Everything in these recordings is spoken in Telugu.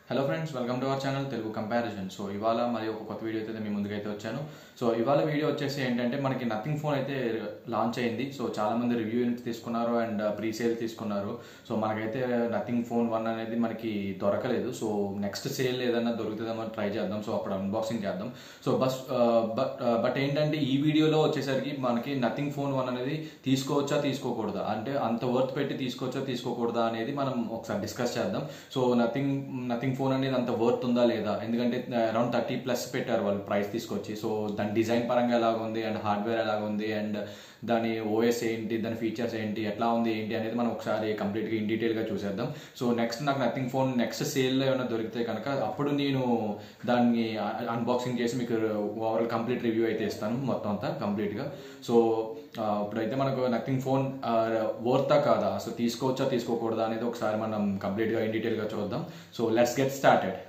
hello friends welcome to our channel Telugu comparison so ఇవాళ మరి ఒక కొత్త వీడియో అయితే మీ ముందుకైతే వచ్చాను సో ఇవాళ వీడియో వచ్చేసి ఏంటంటే మనకి నథింగ్ ఫోన్ అయితే లాంచ్ అయింది సో చాలా మంది రివ్యూ తీసుకున్నారు అండ్ ప్రీ సేల్ తీసుకున్నారు సో మనకైతే నథింగ్ ఫోన్ వన్ అనేది మనకి దొరకలేదు సో నెక్స్ట్ సేల్ ఏదైనా దొరుకుతుందేమో ట్రై చేద్దాం సో అప్పుడు అన్బాక్సింగ్ చేద్దాం సో బస్ బట్ బట్ ఏంటంటే ఈ వీడియోలో వచ్చేసరికి మనకి నథింగ్ ఫోన్ వన్ అనేది తీసుకోవచ్చా తీసుకోకూడదా అంటే అంత వర్త్ పెట్టి తీసుకోవచ్చా తీసుకోకూడదా అనేది మనం ఒకసారి డిస్కస్ చేద్దాం సో నథింగ్ నథింగ్ ఫోన్ అనేది అంత వర్త్ ఉందా లేదా ఎందుకంటే అరౌండ్ థర్టీ ప్లస్ పెట్టారు వాళ్ళు ప్రైస్ తీసుకొచ్చి సో దాని డిజైన్ పరంగా ఎలాగ ఉంది అండ్ హార్డ్వేర్ ఎలాగ ఉంది అండ్ దాని ఓఎస్ ఏంటి దాని ఫీచర్స్ ఏంటి ఎట్లా ఉంది ఏంటి అనేది మనం ఒకసారి కంప్లీట్గా ఇన్ డీటెయిల్గా చూసేద్దాం సో నెక్స్ట్ నాకు నథింగ్ ఫోన్ నెక్స్ట్ సేల్లో ఏమైనా దొరికితే కనుక అప్పుడు నేను దాన్ని అన్బాక్సింగ్ చేసి మీకు ఓవరాల్ కంప్లీట్ రివ్యూ అయితే ఇస్తాను మొత్తం అంతా కంప్లీట్గా సో ఇప్పుడైతే మనకు నథింగ్ ఫోన్ వర్తా కాదా సో తీసుకోవచ్చా తీసుకోకూడదా అనేది ఒకసారి మనం కంప్లీట్గా ఇన్ డీటెయిల్గా చూద్దాం so let's get started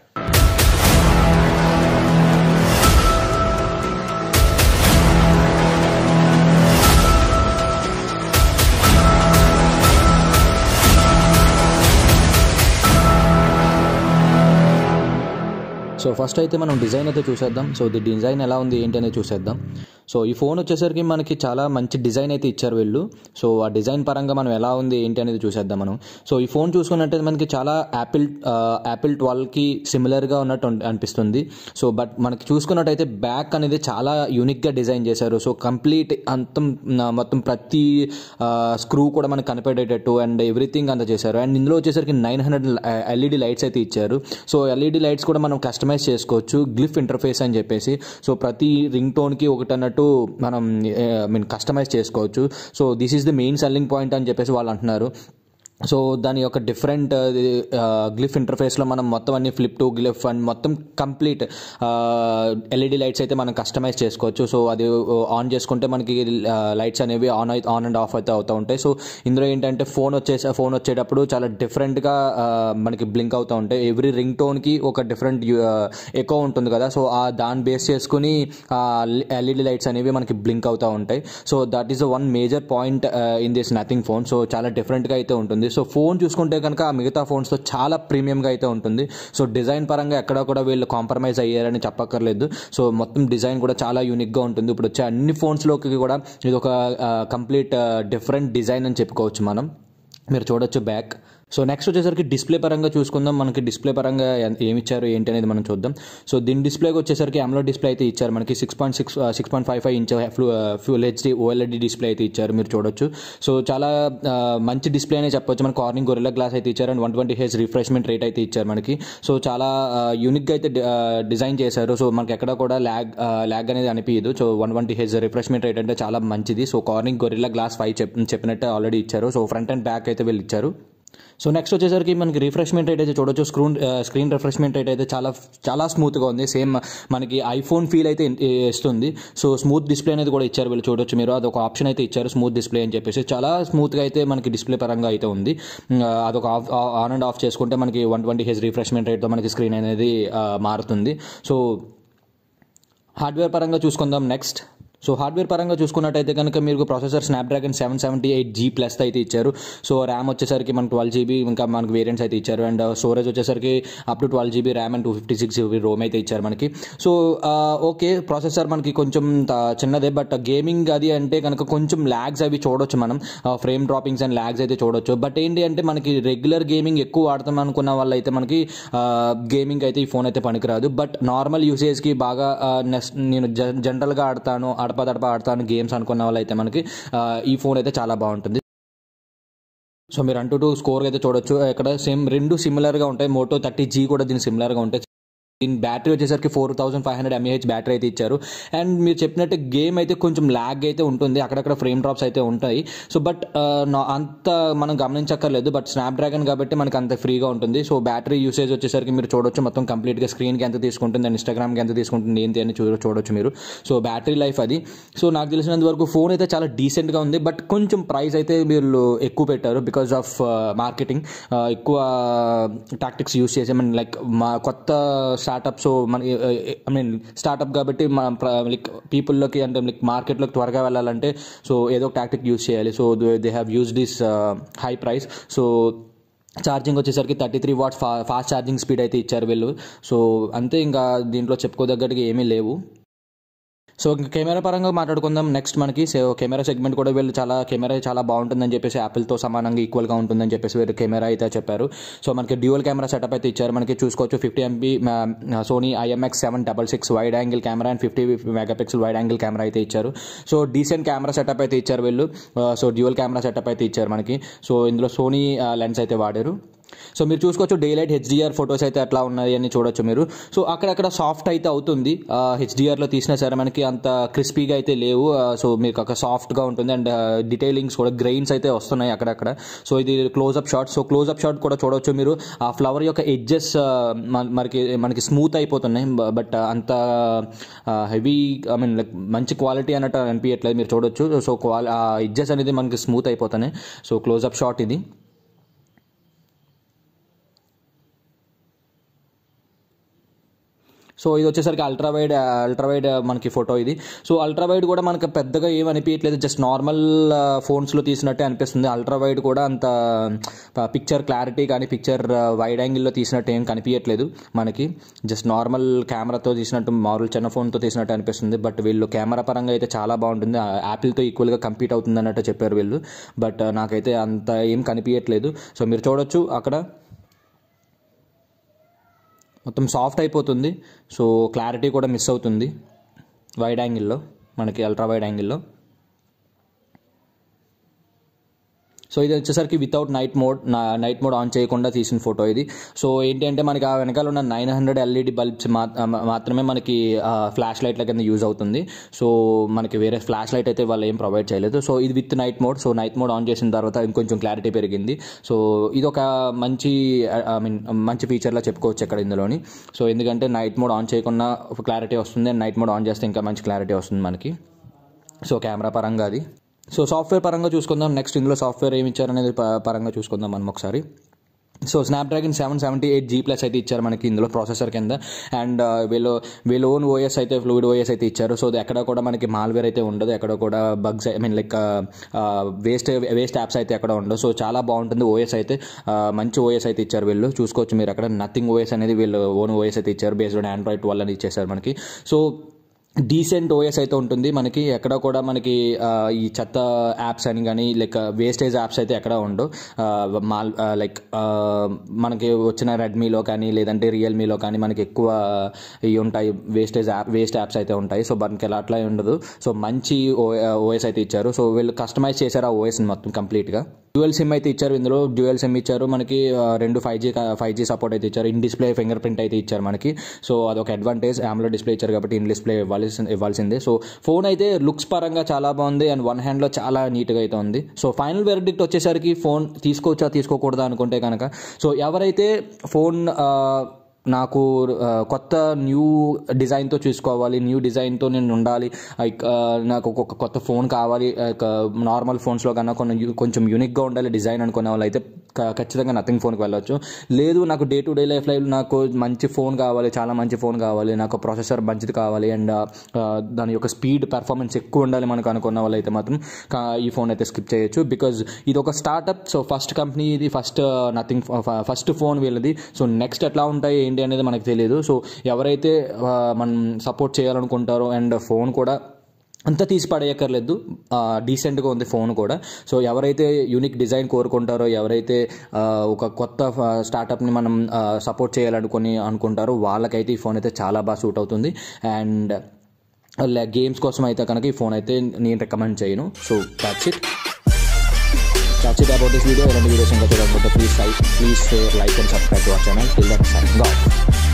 so first అయితే మనం డిజైన్ అయితే చూసేద్దాం సో ది డిజైన్ ఎలా ఉంది ఏంటి అనేది చూసేద్దాం సో ఈ ఫోన్ వచ్చేసరికి మనకి చాలా మంచి డిజైన్ అయితే ఇచ్చారు వీళ్ళు సో ఆ డిజైన్ పరంగా మనం ఎలా ఉంది ఏంటి అనేది చూసేద్దాం మనం సో ఈ ఫోన్ చూసుకున్నట్టయితే మనకి చాలా యాపిల్ యాపిల్ ట్వెల్వ్కి సిమిలర్గా ఉన్నట్టు అన్- అనిపిస్తుంది సో బట్ మనకి చూసుకున్నట్టయితే బ్యాక్ అనేది చాలా యూనిక్గా డిజైన్ చేశారు సో కంప్లీట్ అంతం నా- మొత్తం ప్రతి స్క్రూ కూడా మనకు కనిపెట్టేటట్టు అండ్ ఎవ్రీథింగ్ అంతా చేశారు అండ్ ఇందులో వచ్చేసరికి నైన్ హండ్రెడ్ ఎల్ఈడి లైట్స్ అయితే ఇచ్చారు సో ఎల్ఈడి లైట్స్ కూడా మనం కస్టమైజ్ చేసుకోవచ్చు గ్లిఫ్ ఇంటర్ఫేస్ అని చెప్పేసి సో ప్రతి రింగ్ టోన్కి ఒకటి అన్నట్టు మనం మీన్ కస్టమైజ్ చేసుకోవచ్చు so this is the main selling point అని చెప్పేసి వాళ్ళు అంటున్నారు సో దాని యొక్క డిఫరెంట్ గ్లిఫ్ ఇంటర్ఫేస్లో మనం మొత్తం అన్ని ఫ్లిప్ టు గ్లిఫ్ అండ్ మొత్తం కంప్లీట్ ఎల్ఈడి లైట్స్ అయితే మనం కస్టమైజ్ చేసుకోవచ్చు సో అది ఆన్ చేసుకుంటే మనకి లైట్స్ అనేవి ఆన్ ఆన్ అండ్ ఆఫ్ అయితే అవుతూ ఉంటాయి సో ఇందులో ఏంటంటే ఫోన్ వచ్చేసి ఫోన్ వచ్చేటప్పుడు చాలా డిఫరెంట్గా మనకి బ్లింక్ అవుతూ ఉంటాయి ఎవ్రీ రింగ్ టోన్కి ఒక డిఫరెంట్ ఎకో ఉంటుంది కదా సో ఆ దాన్ని బేస్ చేసుకుని ఎల్ఈడి లైట్స్ అనేవి మనకి బ్లింక్ అవుతూ ఉంటాయి so that is the one major point in this nothing phone so చాలా డిఫరెంట్గా అయితే ఉంటుంది సో ఫోన్ చూసుకుంటే కనుక ఆ మిగతా ఫోన్స్తో చాలా ప్రీమియంగా అయితే ఉంటుంది సో డిజైన్ పరంగా ఎక్కడ కూడా వీళ్ళు కాంప్రమైజ్ అయ్యారని చెప్పక్కర్లేదు సో మొత్తం డిజైన్ కూడా చాలా యూనిక్గా ఉంటుంది ఇప్పుడు వచ్చే అన్ని ఫోన్స్లోకి కూడా ఇది ఒక కంప్లీట్ డిఫరెంట్ డిజైన్ అని చెప్పుకోవచ్చు మనం మీరు చూడొచ్చు బ్యాక్ సో నెక్స్ట్ వచ్చేసరికి డిస్ప్లే పరంగా చూసుకుందాం మనకి డిస్ప్లే పరంగా ఎన్- ఏమి ఇచ్చారు ఏంటి అనేది మనం చూద్దాం సో దీని డిస్ప్లేకి వచ్చేసరికి అమ్లో డిస్ప్లే అయితే ఇచ్చారు మనకి six point six six point five five inch full HD OLED display అయితే ఇచ్చారు మీరు చూడొచ్చు సో చాలా ఆ, మంచి డిస్ప్లే అనే చెప్పొచ్చు మనకి కార్నింగ్ గొరిల్లా గ్లాస్ అయితే ఇచ్చారు and one twenty H refreshment rate అయితే ఇచ్చారు మనకి సో చాలా యూనిక్గా అయితే డి- ఆ, డిజైన్ చేశారు సో మనకి ఎక్కడ కూడా ల్యాగ్ ల్యాగ్ అనేది అనిపించదు so one twenty H refreshment rate అంటే చాలా మంచిది so Corning gorilla glass five చెప్ చెప్పినట్టే ఆల్రెడీ ఇచ్చారు సో ఫ్రంట్ అండ్ బ్యాక్ అయితే వీళ్ళు ఇచ్చారు సో నెక్స్ట్ వచ్చేసరికి మనకి రిఫ్రెష్మెంట్ రేట్ అయితే చూడొచ్చు స్క్రీన్ స్క్రీన్ రిఫ్రెష్మెంట్ రేట్ అయితే చాలా చాలా స్మూత్గా ఉంది సేమ్ మనకి ఐఫోన్ ఫీల్ అయితే ఇ- ఇస్తుంది సో స్మూత్ డిస్ప్లే అనేది కూడా ఇచ్చారు వీళ్ళు చూడొచ్చు మీరు అదొక ఆప్షన్ అయితే ఇచ్చారు స్మూత్ డిస్ప్లే అని చెప్పేసి చాలా స్మూత్గా అయితే మనకి డిస్ప్లే పరంగా అయితే ఉంది ఉమ్, అదొక ఆఫ్ ఆన్ అండ్ ఆఫ్ చేసుకుంటే మనకి వన్ ట్వంటీ హెచ్ రిఫ్రెష్మెంట్ రేట్తో మనకి స్క్రీన్ అనేది ఆ, మారుతుంది సో హార్డ్వేర్ పరంగా చూసుకుందాం నెక్స్ట్ సో హార్డ్వేర్ పరంగా చూసుకున్నట్టయితే కనుక మీకు processor Snapdragon seven seventy eight G plus అయితే ఇచ్చారు సో ర్యామ్ వచ్చేసరికి మనకు ట్వెల్వ్ జీబీ ఇంకా మనకి వేరియంట్స్ అయితే ఇచ్చారు అండ్ స్టోరేజ్ వచ్చేసరికి up to twelve GB RAM and two fifty six GB ROM అయితే ఇచ్చారు మనకి సో ఓకే ప్రాసెసర్ మనకి కొంచెం త- చిన్నదే బట్ గేమింగ్ అది అంటే కనుక కొంచెం ల్యాగ్స్ అవి చూడొచ్చు మనం ఫ్రేమ్ డ్రాపింగ్స్ అండ్ ల్యాగ్స్ అయితే చూడొచ్చు బట్ ఏంటి అంటే మనకి రెగ్యులర్ గేమింగ్ ఎక్కువ వాడతాం అనుకున్న వాళ్ళు అయితే మనకి గేమింగ్ అయితే ఈ ఫోన్ అయితే పనికిరాదు బట్ నార్మల్ యూసేజ్కి బాగా ఆ, నెస్- నేను జ- జనరల్గా ఆడతాను అడప దడప ఆడతాను గేమ్స్ అనుకున్న వాళ్ళు అయితే మనకి ఆ, ఈ ఫోన్ అయితే చాలా బాగుంటుంది సో మీరు అంటూ టూ స్కోర్ అయితే చూడొచ్చు ఇక్కడ సేమ్ రెండు సిమిలర్గా ఉంటాయి మోటో థర్టీ జీ కూడా దీని సిమిలర్గా ఉంటాయి దీని బ్యాటరీ వచ్చేసరికి four thousand five hundred mAh battery అయితే ఇచ్చారు అండ్ మీరు చెప్పినట్టు గేమ్ అయితే కొంచెం ల్యాగ్ అయితే ఉంటుంది అక్కడక్కడ ఫ్రేమ్ డ్రాప్స్ అయితే ఉంటాయి సో బట్ అంత మనం గమనించక్కర్లేదు బట్ స్నాప్డ్రాగన్ కాబట్టి మనకి అంత ఫ్రీగా ఉంటుంది సో బ్యాటరీ యూసేజ్ వచ్చేసరికి మీరు చూడొచ్చు మొత్తం కంప్లీట్గా స్క్రీన్కి ఎంత తీసుకుంటుంది అండ్ ఇన్స్టాగ్రామ్కి ఎంత తీసుకుంటుంది ఏంటి అని చూ చూడొచ్చు మీరు సో బ్యాటరీ లైఫ్ అది సో నాకు తెలిసినంత వరకు ఫోన్ అయితే చాలా డీసెంట్గా ఉంది బట్ కొంచెం ప్రైస్ అయితే వీళ్ళు ఎక్కువ పెట్టారు బికాస్ ఆఫ్ మార్కెటింగ్ ఎక్కువ టాక్టిక్స్ యూస్ చేసి మన లైక్ మా కొత్త స్టార్టప్స్ మన ఐ మీన్ స్టార్టప్ కాబట్టి మన లైక్ పీపుల్లోకి అంటే లైక్ మార్కెట్లోకి త్వరగా వెళ్ళాలంటే సో ఏదో ఒక టాక్టిక్ యూస్ చేయాలి so they have use this high price so charging వచ్చేసరికి thirty three watts fa fast charging speed అయితే ఇచ్చారు వీళ్ళు సో అంతే ఇంకా దీంట్లో చెప్పుకోదగ్గట్టుగా ఏమీ లేవు సో ఇంకా కెమెరా పరంగా మాట్లాడుకుందాం నెక్స్ట్ మనకి సో కెమెరా సెగ్మెంట్ కూడా వీళ్ళు చాలా కెమెరా చాలా బాగుంటుందని చెప్పేసి యాపిల్తో సమానంగా ఈక్వల్గా ఉంటుందని చెప్పేసి వీళ్ళు కెమెరా అయితే చెప్పారు సో మనకి డ్యూయల్ కెమెరా సెటప్ అయితే ఇచ్చారు మనకి చూసుకోవచ్చు fifty MP Sony IMX seven double six wide angle camera and fifty megapixel wide angle camera అయితే ఇచ్చారు సో డీసెంట్ కెమెరా సెటప్ అయితే ఇచ్చారు వీళ్ళు సో డ్యూయల్ కెమెరా సెటప్ అయితే ఇచ్చారు మనకి సో ఇందులో సోనీ లెన్స్ అయితే వాడారు సో మీరు చూసుకోవచ్చు డే లైట్ హెచ్డిఆర్ ఫొటోస్ అయితే ఎట్లా ఉన్నాయి అని చూడొచ్చు మీరు సో అక్కడక్కడ సాఫ్ట్ అయితే అవుతుంది హెచ్డిఆర్లో తీసినా సరే మనకి అంత క్రిస్పీగా అయితే లేవు ఆ, సో మీకు ఒక సాఫ్ట్గా ఉంటుంది అండ్ డీటెయిలింగ్స్ కూడా గ్రెయిన్స్ అయితే వస్తున్నాయి అక్కడక్కడ సో ఇది close up shot so close up shot కూడా చూడొచ్చు మీరు ఆ ఫ్లవర్ యొక్క ఎడ్జెస్ మనకి మనకి స్మూత్ అయిపోతున్నాయి బట్ అంత హెవీ ఐ మీన్ లైక్ మంచి క్వాలిటీ అన్నట్టు అనిపించట్లేదు మీరు చూడొచ్చు సో క్వాలి ఆ ఎడ్జెస్ అనేది మనకి స్మూత్ అయిపోతున్నాయి సో క్లోజ్అప్ షాట్ ఇది సో ఇది వచ్చేసరికి అల్ట్రా వైడ్ అల్ట్రా వైడ్ మనకి ఫోటో ఇది సో అల్ట్రా వైడ్ కూడా మనకి పెద్దగా ఏం అనిపించట్లేదు జస్ట్ నార్మల్ ఫోన్స్లో తీసినట్టే అనిపిస్తుంది అల్ట్రా వైడ్ కూడా అంత పిక్చర్ క్లారిటీ కానీ పిక్చర్ వైడ్ యాంగిల్లో తీసినట్టు ఏం కనిపించట్లేదు మనకి జస్ట్ నార్మల్ కెమెరాతో తీసినట్టు మామూలు చిన్న ఫోన్తో తీసినట్టు అనిపిస్తుంది బట్ వీళ్ళు కెమెరా పరంగా అయితే చాలా బాగుంటుంది యాపిల్తో ఈక్వల్గా కంపీట్ అవుతుంది అన్నట్టు చెప్పారు వీళ్ళు బట్ నాకైతే అంత ఏం కనిపించట్లేదు సో మీరు చూడొచ్చు అక్కడ మొత్తం సాఫ్ట్ అయిపోతుంది సో క్లారిటీ కూడా మిస్ అవుతుంది వైడ్ యాంగిల్లో మనకి అల్ట్రా వైడ్ యాంగిల్లో సో ఇది వచ్చేసరికి without night mode night mode on చేయకుండా తీసిన ఫోటో ఇది సో ఏంటి అంటే మనకి ఆ వెనకాల ఉన్న నైన్ హండ్రెడ్ ఎల్ఈడి బల్బ్స్ మాత్రమే మనకి ఫ్లాష్ లైట్ల కింద యూజ్ అవుతుంది సో మనకి వేరే ఫ్లాష్ లైట్ అయితే వాళ్ళు ఏం ప్రొవైడ్ చేయలేదు సో ఇది with night mode so night mode on చేసిన తర్వాత ఇంకొంచెం క్లారిటీ పెరిగింది సో ఇది ఒక మంచి ఐ మీన్ మంచి ఫీచర్లా చెప్పుకోవచ్చు ఇక్కడ ఇందులోని సో ఎందుకంటే నైట్ మోడ్ ఆన్ చేయకుండా క్లారిటీ వస్తుంది అండ్ నైట్ మోడ్ ఆన్ చేస్తే ఇంకా మంచి క్లారిటీ వస్తుంది మనకి సో కెమెరా పరంగా అది సో సాఫ్ట్వేర్ పరంగా చూసుకుందాం నెక్స్ట్ ఇందులో సాఫ్ట్వేర్ ఏమి ఇచ్చారనేది ప- పరంగా చూసుకుందాం మనం ఒకసారి so Snapdragon seven seventy eight G plus అయితే ఇచ్చారు మనకి ఇందులో ప్రాసెసర్ కింద అండ్ వీళ్ళు వీళ్ళు ఓన్ ఓఎస్ అయితే ఫ్లూయిడ్ ఓఎస్ అయితే ఇచ్చారు సో అది ఎక్కడ కూడా మనకి మాల్వేర్ అయితే ఉండదు ఎక్కడ కూడా bugs I mean like waste waste apps అయితే ఎక్కడ ఉండవు సో చాలా బాగుంటుంది ఓఎస్ అయితే ఆ, మంచి ఓఎస్ అయితే ఇచ్చారు వీళ్ళు చూసుకోవచ్చు మీరు అక్కడ నథింగ్ ఓఎస్ అనేది వీళ్ళు ఓన్ ఓఎస్ అయితే ఇచ్చారు బేస్డ్ ఆన్ ఆండ్రాయిడ్ ట్వెల్వ్ అని ఇచ్చేసారు మనకి సో డీసెంట్ ఓఎస్ అయితే ఉంటుంది మనకి ఎక్కడ కూడా మనకి ఆ, ఈ చెత్త యాప్స్ అని కానీ లైక్ వేస్టేజ్ యాప్స్ అయితే ఎక్కడ ఉండవు ఆ, మాల్ లైక్ మనకి వచ్చిన రెడ్మీలో కానీ లేదంటే రియల్మీలో కానీ మనకి ఎక్కువ ఇవి ఉంటాయి వేస్టేజ్ యాప్ వేస్ట్ యాప్స్ అయితే ఉంటాయి సో మనకి అలా అట్లా ఉండదు సో మంచి ఓఎస్ అయితే ఇచ్చారు సో వీళ్ళు కస్టమైజ్ చేశారు ఆ ఓఎస్ని మొత్తం కంప్లీట్గా డ్యూయల్ సిమ్ అయితే ఇచ్చారు ఇందులో డ్యూయల్ సిమ్ ఇచ్చారు మనకి ఆ, రెండు five G five G support అయితే ఇచ్చారు ఇన్ డిస్ప్లే ఫింగర్ ప్రింట్ అయితే ఇచ్చారు మనకి సో అదొక అడ్వాంటేజ్ ఆమ్లో డిస్ప్లే ఇచ్చారు కాబట్టి ఇన్ డిస్ప్లే ఇవ్వాలి ఇవ్వాల్సిందే సో ఫోన్ అయితే లుక్స్ పరంగా చాలా బాగుంది అండ్ వన్ హ్యాండ్లో చాలా నీట్గా అయితే ఉంది సో ఫైనల్ వెర్డిక్ట్ వచ్చేసరికి ఫోన్ తీసుకోవచ్చా తీసుకోకూడదా అనుకుంటే కనుక సో ఎవరైతే ఫోన్ ఆ, నాకు ఆ, కొత్త న్యూ డిజైన్తో చూసుకోవాలి న్యూ డిజైన్తో నేను ఉండాలి లైక్ ఆ, నాకు ఒక కొత్త ఫోన్ కావాలి నార్మల్ ఫోన్స్లో కన్నా కొన్ని యు- కొంచెం యూనిక్గా ఉండాలి డిజైన్ అనుకునే వాళ్ళు అయితే క- ఖచ్చితంగా నథింగ్ ఫోన్కి వెళ్ళొచ్చు లేదు నాకు day to day life life నాకు మంచి ఫోన్ కావాలి చాలా మంచి ఫోన్ కావాలి నాకు ప్రాసెసర్ మంచిది కావాలి అండ్ దాని యొక్క స్పీడ్ పెర్ఫార్మెన్స్ ఎక్కువ ఉండాలి మనకు అనుకున్న వాళ్ళు అయితే మాత్రం కా- ఈ ఫోన్ అయితే స్కిప్ చేయొచ్చు బికాజ్ ఇది ఒక స్టార్ట్అప్ సో ఫస్ట్ కంపెనీ ఇది ఫస్ట్ నథింగ్ ఫస్ట్ ఫోన్ వీళ్ళది సో నెక్స్ట్ ఎట్లా ఉంటాయి ఏంటి అనేది మనకు తెలియదు సో ఎవరైతే ఆ, మనం సపోర్ట్ చేయాలనుకుంటారో అండ్ ఫోన్ కూడా అంత తీసి పడేయక్కర్లేదు డీసెంట్గా ఉంది ఫోన్ కూడా సో ఎవరైతే యూనిక్ డిజైన్ కోరుకుంటారో ఎవరైతే ఆ, ఒక కొత్త స్టార్టప్ని మనం సపోర్ట్ చేయాలనుకుని అనుకుంటారో వాళ్ళకైతే ఈ ఫోన్ అయితే చాలా బాగా సూట్ అవుతుంది అండ్ గేమ్స్ కోసం అయితే కనుక ఈ ఫోన్ అయితే నేను రికమెండ్ చేయను so that's it that's it about this video ఇలాంటి వీడియోస్ ఇంకా చూడాలనుకుంటే please like please share like and subscribe to our channel till that signing of